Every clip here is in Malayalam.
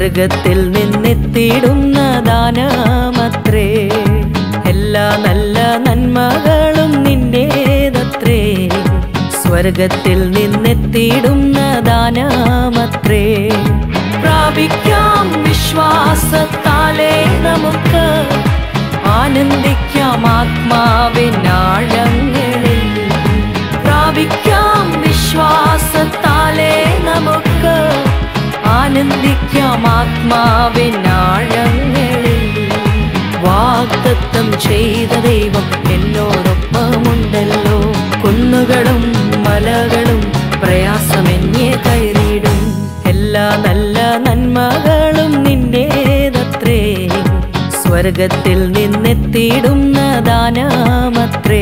സ്വർഗത്തിൽ നിന്നെത്തിയിടുന്ന ദാനമത്രേ എല്ലാ നല്ല നന്മകളും നിന്റേതത്രേ സ്വർഗത്തിൽ നിന്നെത്തിയിടുന്ന ദാനമത്രേ പ്രാപിക്കാം വിശ്വാസത്താലേ നമുക്ക് ആനന്ദിക്കാം ആത്മാവിനാഴങ്ങളിൽ പ്രാപിക്കാം വിശ്വാസത്താലേ നമുക്ക് ആനന്ദിക്കാം ആത്മാവിനാഴങ്ങളിൽ വാഗ്ദത്തം ചെയ്ത ദൈവം എന്നോടൊപ്പമുണ്ടല്ലോ കുന്നുകളും മലകളും പ്രയാസമെന്നെ കയറിയിടും എല്ലാ നല്ല നന്മകളും നിന്റേതത്രേ സ്വർഗത്തിൽ നിന്നെത്തിയിടുന്ന ദാനമത്രേ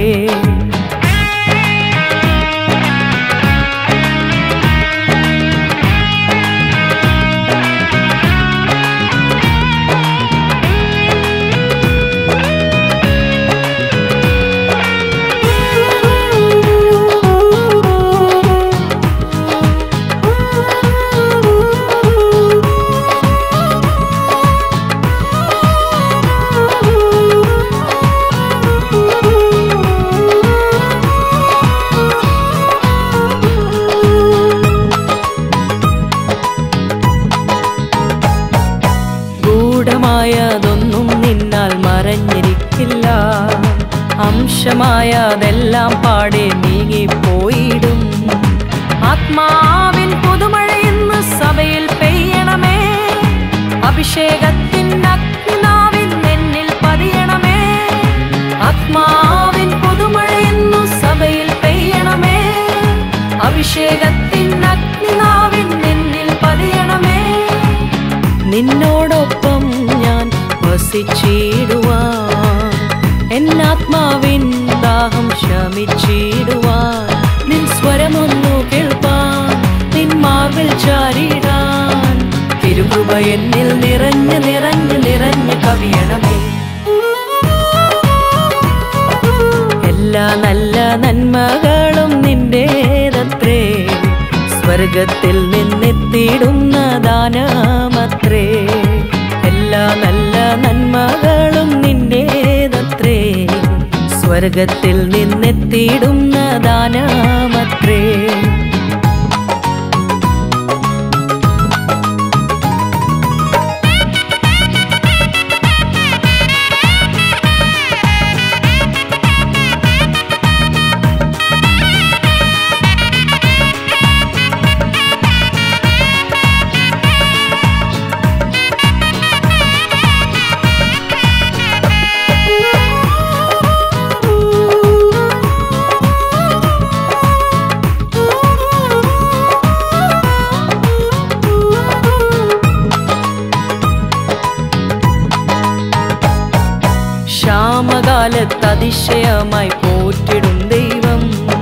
ഗൂഢമായതൊന്നും നിന്നാൽ മറഞ്ഞിരിക്കില്ല അംശമായതെല്ലാം പാടെ നീങ്ങിപ്പോയിടും ആത്മാവിൻ പുതുമഴ ഇന്ന് സഭയിൽ പെയ്യണമേ അഭിഷേകത്തിൻ അഗ്നാവിൻ എന്നിൽ പതിയണമേ ആത്മാവിൻ പുതുമഴ ഇന്നു സഭയിൽ പെയ്യണമേ അഭിഷേകത്തിൻ അഗ്നിനാവിൻ എന്നിൽ പതിയണമേ നിന്നോടൊപ്പം ഞാൻ വസിച്ചിടുവാൻ എന്നാത്മാവിൻ ദാഹം ശമിച്ചിടുവാൻ നിൻ സ്വരമൊന്നു കേൾപ്പാൻ നിൻ മാർവിൽ ചാരിടാൻ തിരുകൃപ എന്നിൽ നിറഞ്ഞ് നിറഞ്ഞ് നിറഞ്ഞ് കവിയണമേ എല്ലാ നല്ല നന്മകളും നിന്റേതത്രേ സ്വർഗത്തിൽ നിന്നെത്തിയിടുന്ന ദാനമത്രേ എല്ലാ നല്ല നന്മകളും നിന്റേതത്രേ സ്വർഗത്തിൽ നിന്നെത്തിയിടുന്ന ദാനമത്രേ ക്ഷാമകാലത്ത് അതിശയമായി പോറ്റിടും ദൈവം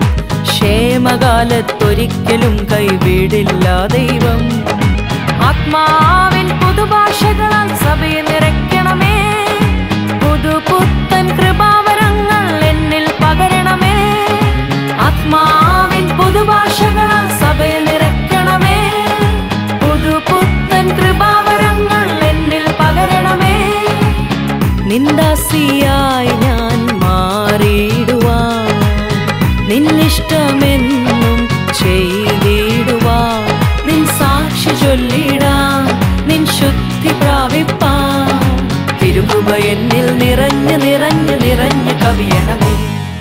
ക്ഷേമകാലത്തൊരിക്കലും കൈവിടില്ല ദൈവം ആത്മാവിൻ പുതുഭാഷകളാൽ സഭയെ നിറയ്ക്കണമേ പുതുപുത്തൻ കൃപാവരങ്ങൾ എന്നിൽ പകരണമേ ആത്മാവിൻ പുതുഭാഷകളാൽ സഭയെ നിറയ്ക്കണമേ പുതുപുത്തൻ കൃപാവരങ്ങൾ എന്നിൽ പകരണമേ നിന്ദാസിയായി ഞാൻ മാറിയിടുവാൻ നിന്നിഷ്ടമെന്നും ചെയ്തിടുവാൻ നിൻ സാക്ഷി ചൊല്ലിടാൻ നിൻ ശുദ്ധി പ്രാപിപ്പാൻ തിരുകുക എന്നിൽ നിറഞ്ഞ് നിറഞ്ഞ് നിറഞ്ഞ് കവിയണമേ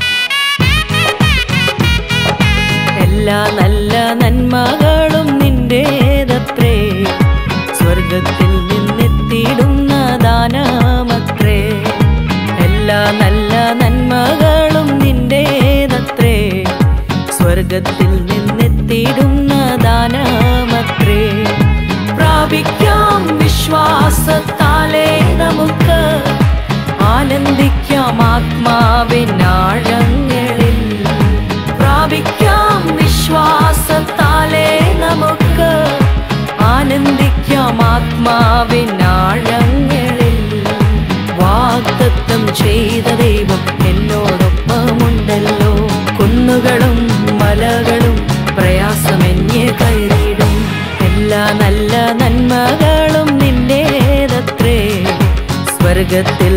എല്ലാ നല്ല നന്മകളും നിന്റേതത്രേ സ്വർഗത്തിൽ നിന്നെത്തിയിടുന്ന ദാനമത്രേ എല്ലാ നല്ല നന്മകളും നിന്റേതത്രേ സ്വർഗത്തിൽ നിന്നെത്തിയിടുന്ന ദാനമത്രേ പ്രാപിക്കാം വിശ്വാസത്താലേ നമുക്ക് ആനന്ദിക്കാം ആത്മാവിനാഴങ്ങളിൽ പ്രാപിക്കാം വിശ്വാസത്താലേ നമുക്ക് ആനന്ദിക്കാം ആത്മാവിനാഴങ്ങളിൽ വാഗ്ദത്തം ചെയ്ത ദൈവം എന്നോടൊപ്പമുണ്ടല്ലോ കുന്നുകളും മലകളും പ്രയാസമെന്നെ കയറിയിടും എല്ലാ നല്ല നന്മകളും നിൻ സ്വർഗത്തിൽ